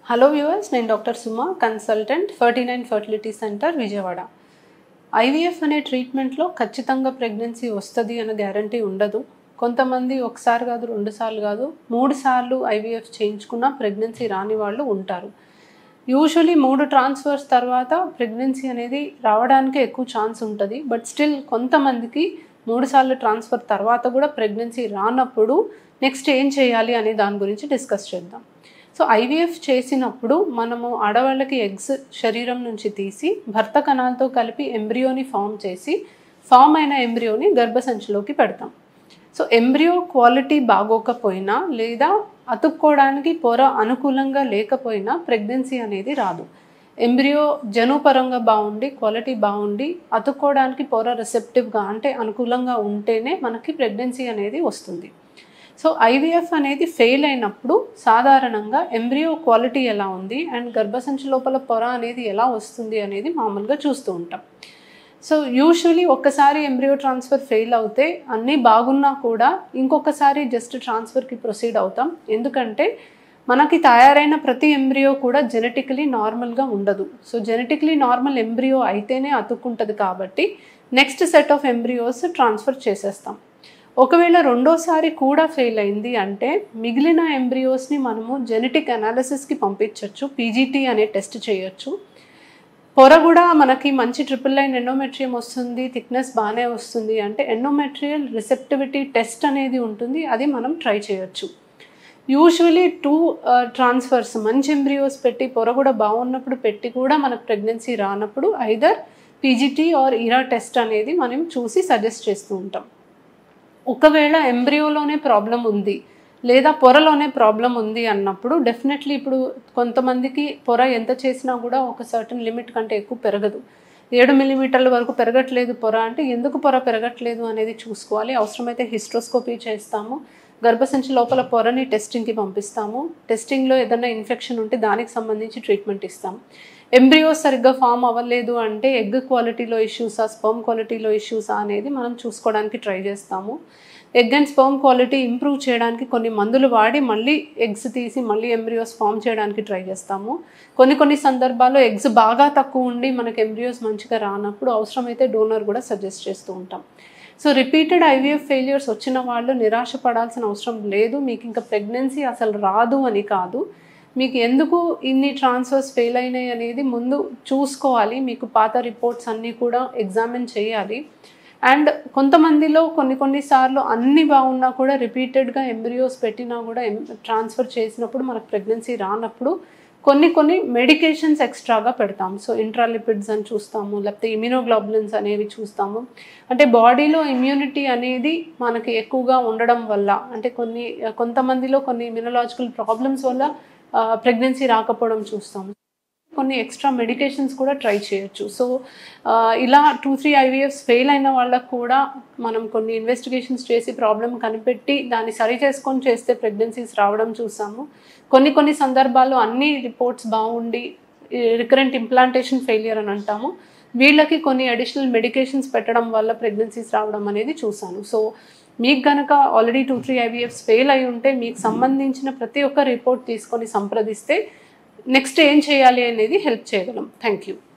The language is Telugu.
హలో వ్యూవర్స్ నేను doctor Suma consultant Ferty nine fertility centre Vijayawada IVF అనే ట్రీట్మెంట్లో ఖచ్చితంగా ప్రెగ్నెన్సీ వస్తుంది అనే గ్యారంటీ ఉండదు కొంతమంది ఒకసారి కాదు రెండు సార్లు కాదు మూడు సార్లు ఐవీఎఫ్ చేయించుకున్న ప్రెగ్నెన్సీ రాని వాళ్ళు ఉంటారు యూజువలీ మూడు ట్రాన్స్ఫర్స్ తర్వాత ప్రెగ్నెన్సీ అనేది రావడానికి ఎక్కువ ఛాన్స్ ఉంటుంది బట్ స్టిల్ కొంతమందికి మూడు సార్లు ట్రాన్స్ఫర్ తర్వాత కూడా ప్రెగ్నెన్సీ రానప్పుడు నెక్స్ట్ ఏం చేయాలి అనే దాని గురించి డిస్కస్ చేద్దాం సో ఐవీఎఫ్ చేసినప్పుడు మనము ఆడవాళ్ళకి ఎగ్స్ శరీరం నుంచి తీసి భర్త కణాలతో కలిపి ఎంబ్రియోని ఫామ్ చేసి ఫామ్ అయిన ఎంబ్రియోని గర్భసంచిలోకి పెడతాం సో ఎంబ్రియో క్వాలిటీ బాగోకపోయినా లేదా అతుక్కోవడానికి పొర అనుకూలంగా లేకపోయినా ప్రెగ్నెన్సీ అనేది రాదు ఎంబ్రియో జనుపరంగా బాగుండి క్వాలిటీ బాగుండి అతుక్కోవడానికి పొర రిసెప్టివ్గా అంటే అనుకూలంగా ఉంటేనే మనకి ప్రెగ్నెన్సీ అనేది వస్తుంది సో ఐవీఎఫ్ అనేది ఫెయిల్ అయినప్పుడు సాధారణంగా ఎంబ్రియో క్వాలిటీ ఎలా ఉంది అండ్ గర్భసంచి లోపల పొర అనేది ఎలా వస్తుంది అనేది మామూలుగా చూస్తూ ఉంటాం సో యూజువలీ ఒక్కసారి ఎంబ్రియో ట్రాన్స్ఫర్ ఫెయిల్ అవుతే అన్నీ బాగున్నా కూడా ఇంకొకసారి జస్ట్ ట్రాన్స్ఫర్కి ప్రొసీడ్ అవుతాం ఎందుకంటే మనకి తయారైన ప్రతి ఎంబ్రియో కూడా జెనెటికలీ నార్మల్గా ఉండదు సో జెనెటికలీ నార్మల్ ఎంబ్రియో అయితేనే అతుక్కుంటుంది కాబట్టి next set of embryos transfer చేసేస్తాం ఒకవేళ రెండోసారి కూడా ఫెయిల్ అయింది అంటే మిగిలిన ఎంబ్రియోస్ని మనము జెనెటిక్ అనాలిసిస్కి పంపించవచ్చు పీజీటీ అనే టెస్ట్ చేయొచ్చు పొర కూడా మనకి మంచి ట్రిపుల్ లైన్ ఎండోమెట్రియం వస్తుంది థిక్నెస్ బాగానే వస్తుంది అంటే ఎండోమెట్రియల్ రిసెప్టివిటీ టెస్ట్ అనేది ఉంటుంది అది మనం ట్రై చేయొచ్చు యూజువలీ టూ ట్రాన్స్ఫర్స్ మంచి ఎంబ్రియోస్ పెట్టి పొర కూడా బాగున్నప్పుడు పెట్టి కూడా మనకు ప్రెగ్నెన్సీ రానప్పుడు either PGT or ERA test అనేది మనం చూసి సజెస్ట్ చేస్తూ ఉంటాం ఒకవేళ ఎంబ్రియోలోనే ప్రాబ్లం ఉంది లేదా పొరలోనే ప్రాబ్లం ఉంది అన్నప్పుడు డెఫినెట్లీ ఇప్పుడు కొంతమందికి పొర ఎంత చేసినా కూడా ఒక సర్టన్ లిమిట్ కంటే ఎక్కువ పెరగదు ఏడు మిల్లీమీటర్ల వరకు పెరగట్లేదు పొర అంటే ఎందుకు పొర పెరగట్లేదు అనేది చూసుకోవాలి అవసరమైతే హిస్ట్రోస్కోపీ చేస్తాము గర్భసంచి లోపల పొరని టెస్టింగ్కి పంపిస్తాము టెస్టింగ్లో ఏదైనా ఇన్ఫెక్షన్ ఉంటే దానికి సంబంధించి ట్రీట్మెంట్ ఇస్తాం ఎంబ్రియోస్ సరిగ్గా ఫామ్ అవ్వలేదు అంటే ఎగ్ క్వాలిటీలో ఇష్యూసా స్పర్మ్ క్వాలిటీలో ఇష్యూసా అనేది మనం చూసుకోవడానికి ట్రై చేస్తాము egg and sperm quality improve చేయడానికి కొన్ని మందులు వాడి మళ్ళీ ఎగ్స్ తీసి మళ్ళీ ఎంబ్రియోస్ ఫామ్ చేయడానికి ట్రై చేస్తాము కొన్ని కొన్ని సందర్భాల్లో ఎగ్స్ బాగా తక్కువ ఉండి మనకి ఎంబ్రియోస్ మంచిగా రానప్పుడు అవసరమైతే డోనర్ కూడా సజెస్ట్ చేస్తూ ఉంటాం సో రిపీటెడ్ ఐవీఎఫ్ ఫెయిలియర్స్ వచ్చిన వాళ్ళు నిరాశ పడాల్సిన అవసరం లేదు మీకు ఇంకా ప్రెగ్నెన్సీ అసలు రాదు అని కాదు మీకు ఎందుకు ఇన్ని ట్రాన్స్ఫర్స్ ఫెయిల్ అయినాయి అనేది ముందు చూసుకోవాలి మీకు పాత రిపోర్ట్స్ అన్నీ కూడా ఎగ్జామిన్ చేయాలి అండ్ కొంతమందిలో కొన్ని కొన్నిసార్లు అన్ని బాగున్నా కూడా రిపీటెడ్గా ఎంబ్రియోస్ పెట్టినా కూడా ట్రాన్స్ఫర్ చేసినప్పుడు మనకు ప్రెగ్నెన్సీ రానప్పుడు కొన్ని కొన్ని మెడికేషన్స్ ఎక్స్ట్రాగా పెడతాము సో ఇంట్రాలిపిడ్స్ అని చూస్తాము లేకపోతే ఇమ్యూనోగ్లోబులిన్స్ అనేవి చూస్తాము అంటే బాడీలో ఇమ్యూనిటీ అనేది మనకి ఎక్కువగా ఉండడం వల్ల అంటే కొన్ని కొంతమందిలో కొన్ని ఇమ్యూనలాజికల్ ప్రాబ్లమ్స్ వల్ల ప్రెగ్నెన్సీ రాకపోవడం చూస్తాము కొన్ని ఎక్స్ట్రా మెడికేషన్స్ కూడా ట్రై చేయొచ్చు సో ఇలా టూ త్రీ ఐవీఎఫ్స్ ఫెయిల్ అయిన వాళ్ళకు కూడా మనం కొన్ని ఇన్వెస్టిగేషన్స్ చేసి ప్రాబ్లం కనిపెట్టి దాన్ని సరి చేసుకొని చేస్తే ప్రెగ్నెన్సీస్ రావడం చూసాము కొన్ని కొన్ని సందర్భాల్లో అన్ని రిపోర్ట్స్ బాగుండి రికరెంట్ ఇంప్లాంటేషన్ ఫెయిలియర్ అని అంటాము వీళ్ళకి కొన్ని అడిషనల్ మెడికేషన్స్ పెట్టడం వల్ల ప్రెగ్నెన్సీస్ రావడం అనేది చూసాను సో మీకు కనుక already two three IVFs fail అయి ఉంటే మీకు సంబంధించిన ప్రతి ఒక్క రిపోర్ట్ తీసుకొని సంప్రదిస్తే నెక్స్ట్ ఏం చేయాలి అనేది హెల్ప్ చేయగలం థ్యాంక్ యూ